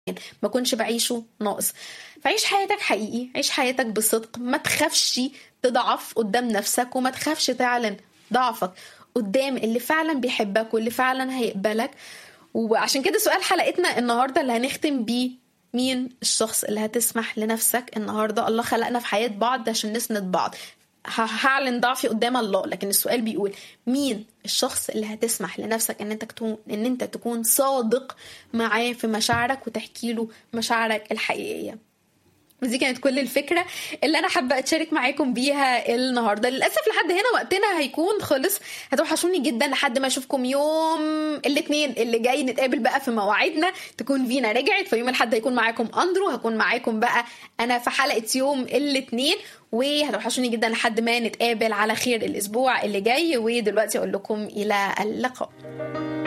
ما كنش بعيشه ناقص فعيش حياتك حقيقي عيش حياتك بصدق ما تخافش تضعف قدام نفسك وما تخافش تعلن ضعفك قدام اللي فعلا بيحبك واللي فعلا هيقبلك وعشان كده سؤال حلقتنا النهارده اللي هنختم بيه مين الشخص اللي هتسمح لنفسك النهارده الله خلقنا في حياه بعض عشان نسند بعض هعلن ضعفي قدام الله لكن السؤال بيقول مين الشخص اللي هتسمح لنفسك ان انت تكون ان انت تكون صادق معاه في مشاعرك وتحكي له مشاعرك الحقيقيه ودي كانت كل الفكرة اللي أنا حابة أتشارك معاكم بيها النهاردة للأسف لحد هنا وقتنا هيكون خلص هتوحشوني جدا لحد ما أشوفكم يوم الاثنين اللي جاي نتقابل بقى في مواعيدنا تكون فينا رجعت فيوم الحد هيكون معاكم أندرو هكون معاكم بقى أنا في حلقة يوم الاثنين وهتوحشوني جدا لحد ما نتقابل على خير الأسبوع اللي جاي ودلوقتي أقول لكم إلى اللقاء